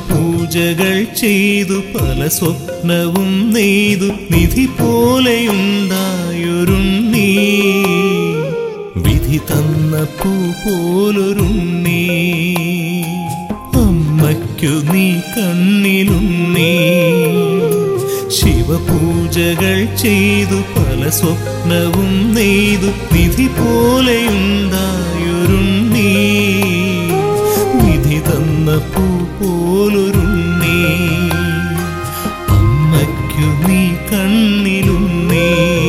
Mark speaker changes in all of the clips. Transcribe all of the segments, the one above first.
Speaker 1: ശിവപൂജകൾ ചെയ്തു പല സ്വപ്നവും നെയ്തു നിധി പോലെയുണ്ടായൊരുണ്ണി വിധി തന്ന പൂ പോലൊരുണ്ണി അമ്മയ്ക്കു നീ കണ്ണിലുണ്ണി ശിവപൂജകൾ ചെയ്തു പല സ്വപ്നവും നെയ്തു നിധി പോലെയുണ്ടായൊരുണ്ണി വിധി തന്ന പൂ പോലൊരുണ്ണി അമ്മയ്ക്കു നീ കണ്ണിലുണ്ണി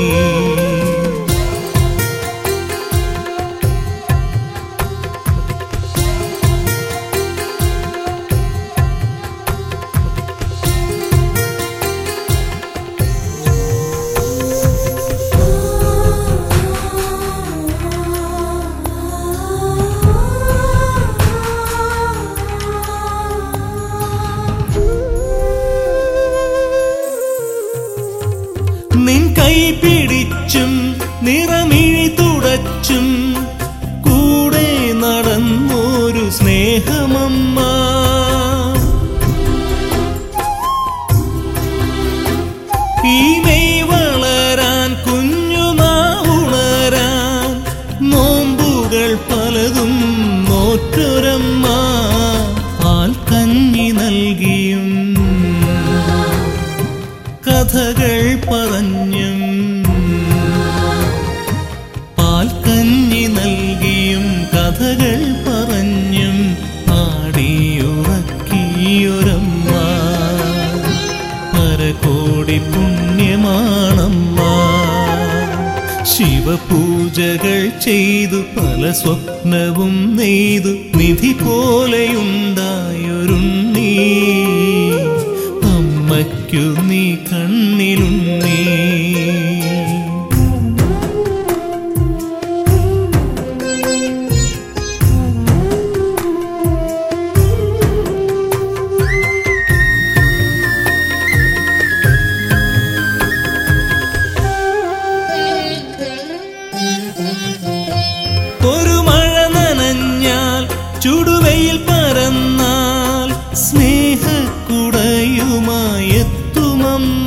Speaker 1: നിൻ കൈ പിടിച്ചും നിറമിഴി തുടച്ചും കൂടെ നടന്നൊരു സ്നേഹമമ്മ ഈ മെയ് വളരാൻ കുഞ്ഞുനാവുണരാൻ നോമ്പുകൾ പലതും നോറ്റൊരമ്മ പാൽക്കഞ്ഞി നൽകിയും കഥകൾ പറഞ്ഞും പാൽക്കഞ്ഞി നൽകിയും കഥകൾ പറഞ്ഞും ആടിയുറക്കിയൊരമ്മ പരകോടി പുണ്യമാണമ്മ ശിവപൂജകൾ ചെയ്തു പല സ്വപ്നവും നെയ്തു നിധി പോലെയുണ്ടായൊരുണ്ണി അമ്മയ്ക്കു നീ കണ്ണിലുണ്ണി ഒരു മഴ നനഞ്ഞാൽ ചുടുവയിൽ പരന്നാൽ സ്നേഹക്കുടയുമായി എത്തുമമ്മ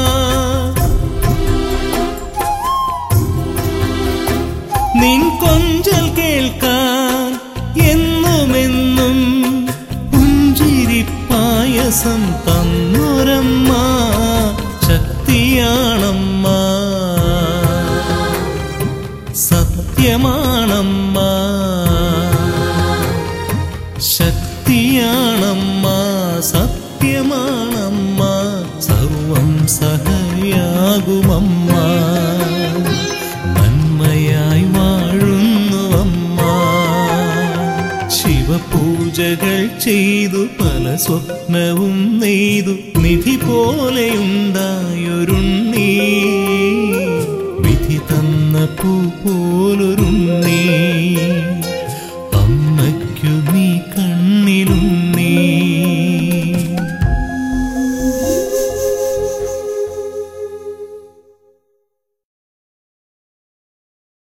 Speaker 1: നിൻ കൊഞ്ചൽ കേൾക്കാൻ എന്നുമെന്നും പുഞ്ചിരിപ്പായസം തന്നൊരമ്മ ശക്തിയാണമ്മ സത്യമാണമ്മ ശക്തിയാണമ്മ സത്യമാണമ്മ സർവം സഹയാകുമമ്മ നന്മയായി വാഴുന്നു അമ്മ ശിവപൂജകൾ ചെയ്തു പല സ്വപ്നവും നെയ്തു നിധി പോലെയുണ്ടായൊരുണ്ണി വിധി തന്ന പൂ പോലൊരു